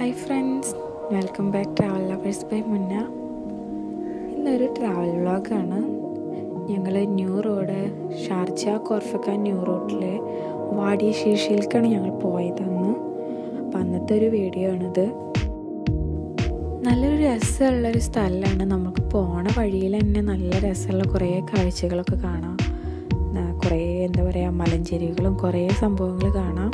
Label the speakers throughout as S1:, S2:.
S1: hi friends welcome back travel lovers by Munna ഇന്നൊരു travel വ്ളോഗാണ് ഞങ്ങൾ new road Sharjah Khorfakkan new റോഡിലെ വാടിയ ശീർഷയിലേക്കാണ് ഞങ്ങൾ പോയതന്ന് അപ്പം അന്നത്തെ ഒരു വീഡിയോ ആണിത് നല്ലൊരു രസമുള്ളൊരു സ്ഥലമാണ് നമുക്ക് പോണ വഴിയിൽ തന്നെ നല്ല രസമുള്ള കുറേ കാഴ്ചകളൊക്കെ കാണാം ന- കുറേ എന്താ പറയുക മലഞ്ചെരിവുകളും കുറേ സംഭവങ്ങൾ കാണാം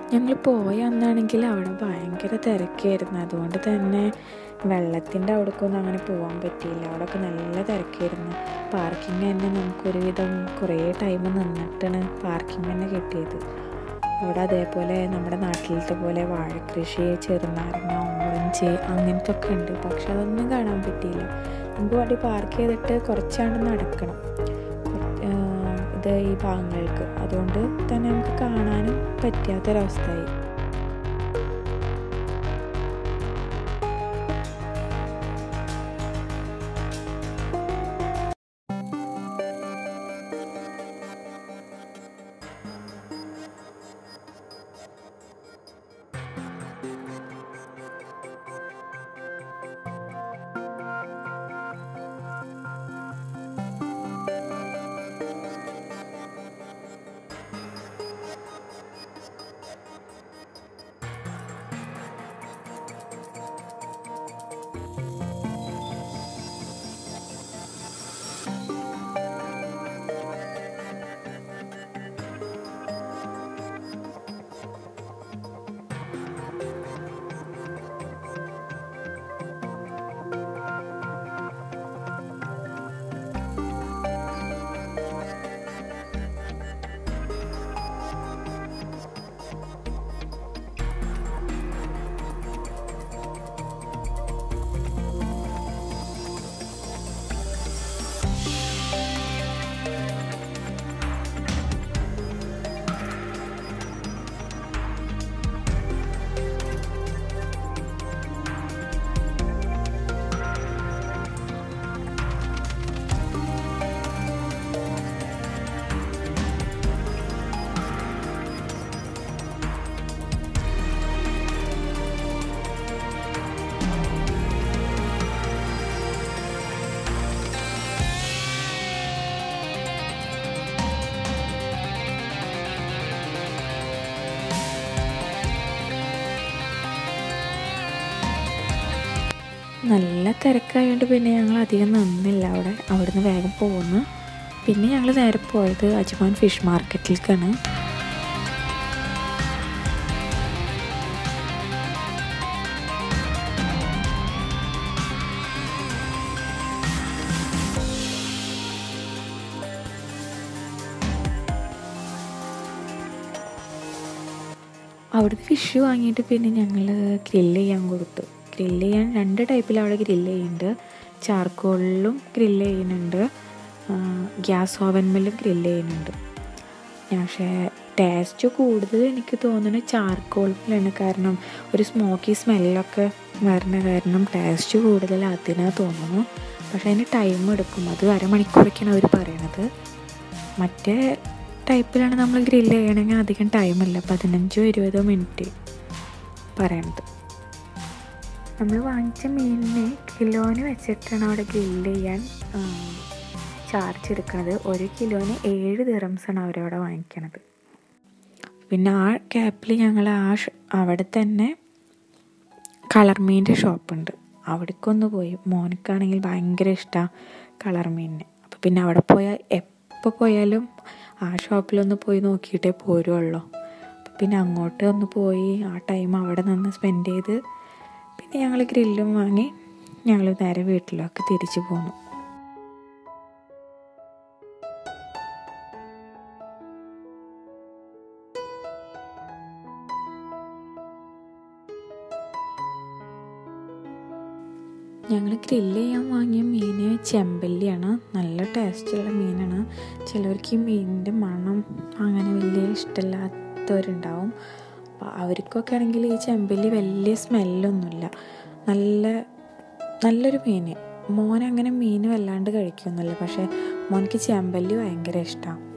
S1: ഞങ്ങൾ പോയ അന്നാണെങ്കിൽ അവിടെ ഭയങ്കര തിരക്കായിരുന്നു അതുകൊണ്ട് തന്നെ വെള്ളത്തിൻ്റെ അവിടേക്കൊന്നും അങ്ങനെ പോകാൻ പറ്റിയില്ല അവിടെയൊക്കെ നല്ല തിരക്കായിരുന്നു പാർക്കിംഗ് തന്നെ നമുക്കൊരുവിധം കുറേ ടൈം നിന്നിട്ടാണ് പാർക്കിംഗ് തന്നെ കിട്ടിയത് അവിടെ അതേപോലെ നമ്മുടെ നാട്ടിലത്തെ പോലെ വാഴക്കൃഷി ചെറുനാരങ്ങ ഓറഞ്ച് അങ്ങനത്തെ ഒക്കെ ഉണ്ട് പക്ഷെ അതൊന്നും കാണാൻ പറ്റിയില്ല നമുക്ക് വണ്ടി പാർക്ക് ചെയ്തിട്ട് കുറച്ചാണ്ട് നടക്കണം ഇത് ഈ ഭാഗങ്ങൾക്ക് അതുകൊണ്ട് തന്നെ നമുക്ക് കാണാനും പറ്റാത്തൊരവസ്ഥയായി നല്ല തിരക്കായതുകൊണ്ട് പിന്നെ ഞങ്ങൾ അധികം നിന്നില്ല അവിടെ അവിടുന്ന് വേഗം പോന്നു പിന്നെ ഞങ്ങൾ നേരെ പോയത് അജ്മാൻ ഫിഷ് മാർക്കറ്റിലേക്കാണ് അവിടുന്ന് ഫിഷ് വാങ്ങിയിട്ട് പിന്നെ ഞങ്ങൾ ഗ്രില്ല് ചെയ്യാൻ കൊടുത്തു ഗ്രില്ല് ചെയ്യാൻ രണ്ട് ടൈപ്പിൽ അവിടെ ഗ്രില്ല് ചെയ്യുന്നുണ്ട് ചാർക്കോളിലും ഗ്രില്ല് ചെയ്യുന്നുണ്ട് ഗ്യാസ് ഓവൻമിലും ഗ്രില്ല് ചെയ്യുന്നുണ്ട് പക്ഷേ ടേസ്റ്റ് കൂടുതൽ എനിക്ക് തോന്നുന്നത് ചാർക്കോളിലാണ് കാരണം ഒരു സ്മോക്കി സ്മെല്ലൊക്കെ വരുന്ന കാരണം ടേസ്റ്റ് കൂടുതൽ അതിനാ തോന്നുന്നു പക്ഷേ അതിന് ടൈം എടുക്കും അത് അരമണിക്കൂറൊക്കെയാണ് അവർ പറയണത് മറ്റേ ടൈപ്പിലാണ് നമ്മൾ ഗ്രില്ല് ചെയ്യണമെങ്കിൽ അധികം ടൈമില്ല പതിനഞ്ചോ ഇരുപതോ മിനിറ്റ് പറയണത് നമ്മൾ വാങ്ങിച്ച മീനിനെ കിലോന് വെച്ചിട്ടാണ് അവിടെ ഗ്രില്ല് ചെയ്യാൻ ചാർജ് എടുക്കുന്നത് ഒരു കിലോന് ഏഴ് ദിറംസാണ് അവരവിടെ വാങ്ങിക്കണത് പിന്നെ ആ ക്യാപ്പിൽ ഞങ്ങൾ ആ അവിടെ തന്നെ കളർ മീനിൻ്റെ ഷോപ്പുണ്ട് അവിടേക്കൊന്ന് പോയി മോനക്കാണെങ്കിൽ ഭയങ്കര ഇഷ്ടമാണ് കളർ മീനിനെ അപ്പോൾ പിന്നെ അവിടെ പോയാൽ എപ്പോൾ പോയാലും ആ ഷോപ്പിലൊന്ന് പോയി നോക്കിയിട്ടേ പോരുള്ളൂ അപ്പോൾ പിന്നെ അങ്ങോട്ട് ഒന്ന് പോയി ആ ടൈം അവിടെ നിന്ന് സ്പെൻഡ് ചെയ്ത് പിന്നെ ഞങ്ങൾ ഗ്രില്ലും വാങ്ങി ഞങ്ങൾ നേരെ വീട്ടിലൊക്കെ തിരിച്ചു പോന്നു ഞങ്ങൾ ഗ്രില്ല് ചെയ്യാൻ വാങ്ങിയ മീൻ ചെമ്പല്ലിയാണ് നല്ല ടേസ്റ്റുള്ള മീനാണ് ചിലവർക്ക് ഈ മീനിൻ്റെ മണം അങ്ങനെ വലിയ ഇഷ്ടമില്ലാത്തവരുണ്ടാവും അപ്പോൾ അവർക്കൊക്കെ ആണെങ്കിൽ ഈ ചെമ്പല്ലി വലിയ സ്മെല്ലൊന്നുമില്ല നല്ല നല്ലൊരു മീൻ മോൻ അങ്ങനെ മീൻ വല്ലാണ്ട് കഴിക്കൊന്നുമില്ല പക്ഷേ മോനിക്ക് ചെമ്പല്ലി ഭയങ്കര ഇഷ്ടമാണ്